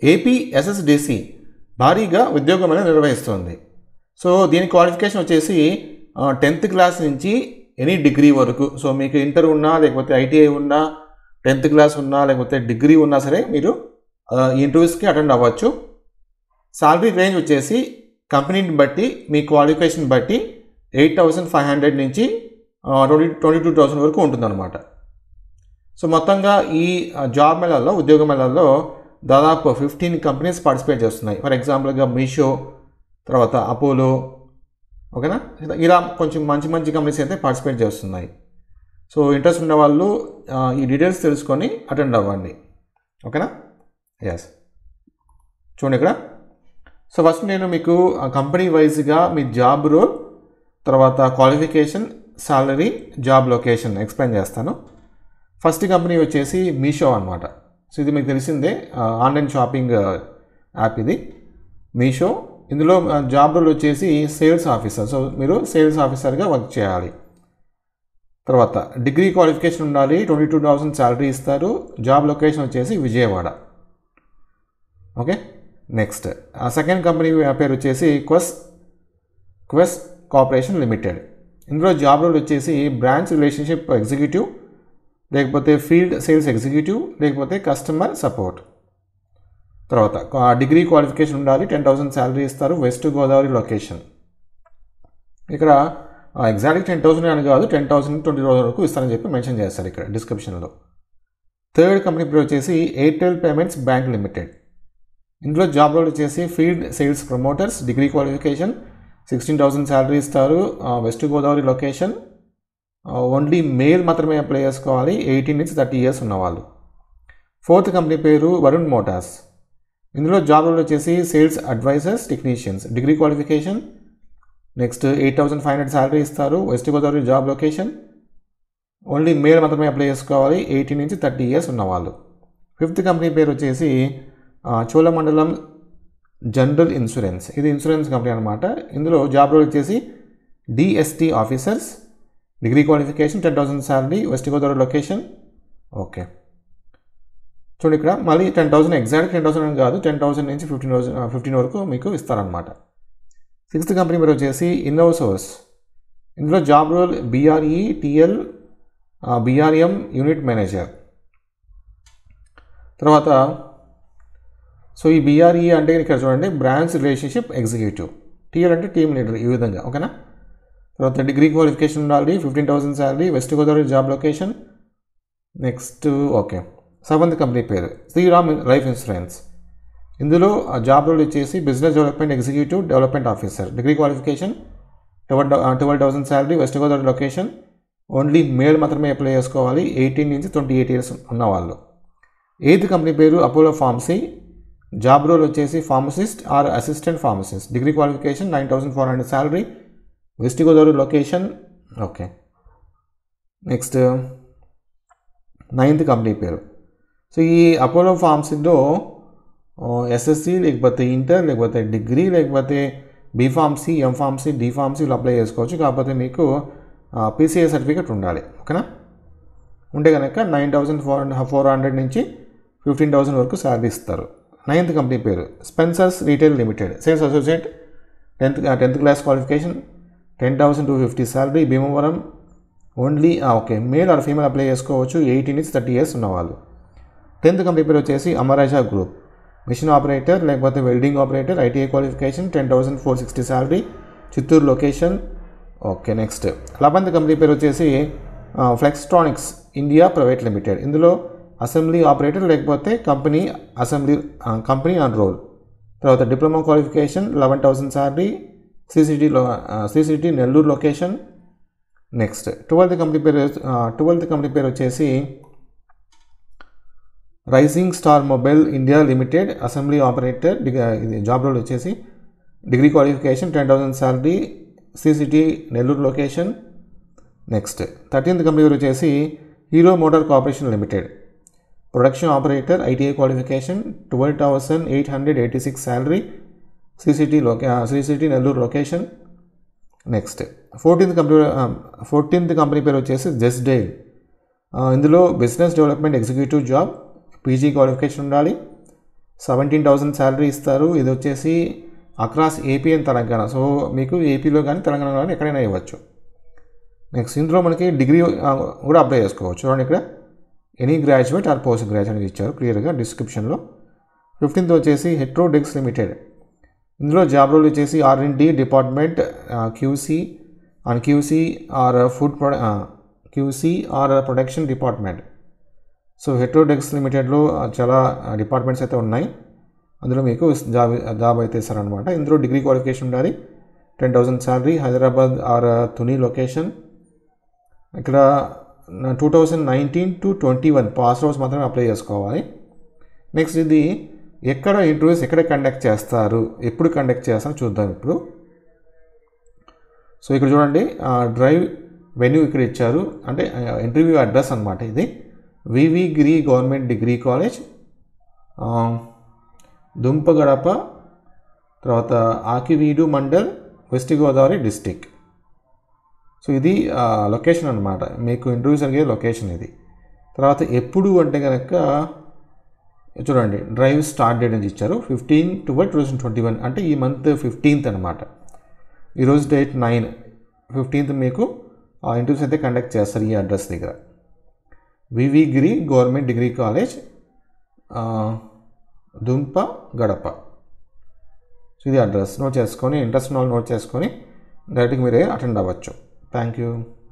AP SSDC భారీగా ఉద్యోగం అనేది నిర్వహిస్తుంది సో దీని క్వాలిఫికేషన్ వచ్చేసి టెన్త్ క్లాస్ నుంచి ఎనీ డిగ్రీ వరకు సో మీకు ఇంటర్ ఉన్నా లేకపోతే ఐటీఐ ఉన్నా టెన్త్ క్లాస్ ఉన్నా లేకపోతే డిగ్రీ ఉన్నా సరే మీరు ఆ, ఈ ఇంటర్వ్యూస్కి అటెండ్ అవ్వచ్చు సాలరీ రేంజ్ వచ్చేసి కంపెనీని బట్టి మీ క్వాలిఫికేషన్ బట్టి ఎయిట్ థౌసండ్ ఫైవ్ హండ్రెడ్ నుంచి ట్వంటీ ట్వంటీ టూ థౌసండ్ వరకు ఉంటుందన్నమాట సో మొత్తంగా ఈ ఆ, జాబ్ మేళాల్లో ఉద్యోగ మేళాల్లో దాదాపు ఫిఫ్టీన్ కంపెనీస్ పార్టిసిపేట్ చేస్తున్నాయి ఫర్ ఎగ్జాంపుల్గా మీషో తర్వాత అపోలో ఓకేనా ఇలా కొంచెం మంచి మంచి కంపెనీస్ అయితే పార్టిసిపేట్ చేస్తున్నాయి సో ఇంట్రెస్ట్ ఉన్న వాళ్ళు ఆ, ఈ డీటెయిల్స్ తెలుసుకొని అటెండ్ అవ్వండి ఓకేనా ఎస్ చూడండి ఇక్కడ సో ఫస్ట్ నేను మీకు కంపెనీ వైజ్గా మీ జాబ్ రోల్ తర్వాత qualification salary job location explain చేస్తాను ఫస్ట్ కంపెనీ వచ్చేసి మీషో అనమాట సో ఇది మీకు తెలిసిందే ఆ, ఆన్లైన్ షాపింగ్ ఆ, యాప్ ఇది మీషో ఇందులో ఆ, జాబ్ రోల్ వచ్చేసి సేల్స్ ఆఫీసర్ సో మీరు సేల్స్ ఆఫీసర్గా వర్క్ చేయాలి తర్వాత డిగ్రీ క్వాలిఫికేషన్ ఉండాలి ట్వంటీ టూ థౌసండ్ శాలరీ ఇస్తారు జాబ్ లొకేషన్ వచ్చేసి Vijayawada okay next second company పేరు వచ్చేసి క్వెస్ క్వెస్ కార్పొరేషన్ లిమిటెడ్ ఇందులో జాబ్ రోల్ వచ్చేసి బ్రాంచ్ రిలేషన్షిప్ ఎగ్జిక్యూటివ్ లేకపోతే ఫీల్డ్ సేల్స్ ఎగ్జిక్యూటివ్ లేకపోతే కస్టమర్ సపోర్ట్ తర్వాత ఆ డిగ్రీ క్వాలిఫికేషన్ ఉండాలి టెన్ థౌసండ్ శాలరీ ఇస్తారు వెస్ట్ గోదావరి లొకేషన్ ఇక్కడ ఎగ్జాక్ట్గా టెన్ థౌసండ్ అని కాదు టెన్ థౌసండ్ ట్వంటీ థౌసండ్ వరకు ఇస్తారని చెప్పి మెన్షన్ చేస్తారు ఇక్కడ డిస్క్రిప్షన్లో థర్డ్ కంపెనీ పేరు వచ్చేసి ఎయిర్టెల్ పేమెంట్స్ బ్యాంక్ లిమిటెడ్ ఇందులో జాబ్ రోల్ వచ్చేసి field sales promoters degree qualification sixteen thousand salary ఇస్తారు west Godavari location only male మాత్రమే అప్లై చేసుకోవాలి ఎయిటీన్ నుంచి థర్టీ ఇయర్స్ ఉన్నవాళ్ళు ఫోర్త్ కంపెనీ పేరు వరుణ్ మోటార్స్ ఇందులో జాబ్ రోల్ వచ్చేసి sales advisors technicians degree qualification next eight thousand five hundred salary ఇస్తారు west Godavari job location only male మాత్రమే అప్లై చేసుకోవాలి ఎయిటీన్ నుంచి థర్టీ ఇయర్స్ ఉన్నవాళ్ళు ఫిఫ్త్ కంపెనీ పేరు వచ్చేసి ఆ, చోళమండలం జనరల్ ఇన్సూరెన్స్ ఇది ఇన్సూరెన్స్ కంపెనీ అనమాట ఇందులో జాబ్ రోల్ వచ్చేసి DST officers degree qualification ten thousand salary west Godavari location okay చూడండి ఇక్కడ మళ్ళీ ten thousand exact ten thousand అని కాదు టెన్ థౌసండ్ నుంచి ఫిఫ్టీన్ థౌసండ్ ఫిఫ్టీన్ వరకు మీకు ఇస్తారనమాట సిక్స్త్ కంపెనీ పేరు వచ్చేసి ఇన్నోసోర్స్ ఇందులో job role BRE TL BRM unit manager తర్వాత సో ఈ బీఆర్ఈ అంటే ఇక్కడ చూడండి బ్రాంచ్ రిలేషన్షిప్ ఎగ్జిక్యూటివ్ టీఎల్ అంటే టీమ్ లీడర్ ఈ విధంగా ఓకేనా తర్వాత డిగ్రీ క్వాలిఫికేషన్ ఉండాలి fifteen thousand salary west Godavari job location next okay seventh company పేరు శ్రీరామ్ లైఫ్ ఇన్సూరెన్స్ ఇందులో ఆ జాబ్ రోల్ వచ్చేసి business development executive development officer degree qualification twelve twelve thousand salary west Godavari location only male మాత్రమే apply చేసుకోవాలి eighteen నుంచి twenty eight years ఉన్నవాళ్ళు eighth company పేరు Apollo pharmacy job role వచ్చేసి pharmacist or assistant pharmacist degree qualification nine thousand four hundred salary west Godavari location okay next ninth company పేరు so ఈ Apollo ఫార్మసీలో SSC లేకపోతే inter లేకపోతే degree లేకపోతే B pharmacy M pharmacy D ఫార్మసీలు apply చేసుకోవచ్చు కాకపోతే మీకు పీసీఏ సర్టిఫికేట్ ఉండాలి ఓకేనా ఉంటే కనుక nine thousand four four hundred నుంచి ఫిఫ్టీన్ థౌసండ్ వరకు శాలరీ ఇస్తారు నైన్త్ కంపెనీ పేరు Spencer's retail limited sales associate tenth tenth class qualification ten thousand two fifty salary Bhimavaram only okay male or female apply చేసుకోవచ్చు eighteen నుంచి thirty years ఉన్నవాళ్ళు tenth company పేరు వచ్చేసి Amara Raja group machine operator లేకపోతే welding operator ITI qualification ten thousand four sixty salary Chittoor location okay next eleventh company పేరు వచ్చేసి Flextronics India private limited ఇందులో assembly operator లేకపోతే company assembly company on roll తర్వాత diploma qualification eleven thousand salary సిసిటీలో CCT Nellore location next twelfth company పేరు twelfth company పేరు వచ్చేసి rising star mobile India limited assembly operator ఇది జాబ్ రోల్ వచ్చేసి degree qualification ten thousand salary CCT Nellore location next thirteenth company పేరు వచ్చేసి Hero motor corporation limited production operator ITI qualification twelve thousand eight hundred eighty six salary CCT లొకే CCT Nellore location next fourteenth company fourteenth company పేరు వచ్చేసి Just Dial ఇందులో business development executive job PG qualification ఉండాలి seventeen thousand salary ఇస్తారు ఇది వచ్చేసి across AP and Telangana so మీకు ఏపీలో కానీ తెలంగాణలో కానీ ఎక్కడైనా ఇవ్వచ్చు నెక్స్ట్ ఇందులో మనకి డిగ్రీ ఆ, కూడా అప్లై చేసుకోవచ్చు చూడండి ఇక్కడ any graduate or post graduate ఇచ్చారు క్లియర్గా డిస్క్రిప్షన్లో ఫిఫ్టీన్త్ వచ్చేసి హెట్రోడెక్స్ లిమిటెడ్ ఇందులో జాబ్ రోల్ వచ్చేసి R and D department QC and QC or food ప్రొడ QC or production department so Heterodex లిమిటెడ్లో చాలా డిపార్ట్మెంట్స్ అయితే ఉన్నాయి అందులో మీకు జాబ్ జాబ్ అయితే ఇస్తారనమాట ఇందులో డిగ్రీ క్వాలిఫికేషన్ ఉండాలి ten thousand salary Hyderabad or Tuni location ఇక్కడ two thousand nineteen to twenty one pass outs మాత్రమే అప్లై చేసుకోవాలి నెక్స్ట్ ఇది ఎక్కడ ఇంటర్వ్యూస్ ఎక్కడ కండక్ట్ చేస్తారు ఎప్పుడు కండక్ట్ చేస్తారో చూద్దాం ఇప్పుడు సో ఇక్కడ చూడండి డ్రైవ్ వెన్యూ ఇక్కడ ఇచ్చారు అంటే ఇంటర్వ్యూ అడ్రస్ అనమాట ఇది VV Giri government degree college ఆ, దుంపగడప తర్వాత Akividu mandal west Godavari district so ఇది ఆ, లొకేషన్ అనమాట మీకు ఇంటర్వ్యూ జరిగే లొకేషన్ ఇది తర్వాత ఎప్పుడు అంటే కనుక చూడండి డ్రైవ్ స్టార్ట్ డేట్ అని ఇచ్చారు fifteen twelve two thousand twenty one అంటే ఈ మంత్ ఫిఫ్టీన్త్ అనమాట ఈరోజు డేట్ నైన్ ఫిఫ్టీన్త్ మీకు ఆ ఇంటర్వ్యూస్ అయితే కండక్ట్ చేస్తారు ఈ అడ్రస్ దగ్గర VV Giri government degree college ఆ, దుంప గడప సో ఇది అడ్రస్ నోట్ చేసుకొని ఇంట్రెస్ట్ ఉన్న వాళ్ళు నోట్ చేసుకొని డైరెక్ట్గా మీరే అటెండ్ అవ్వచ్చు థ్యాంక్ యూ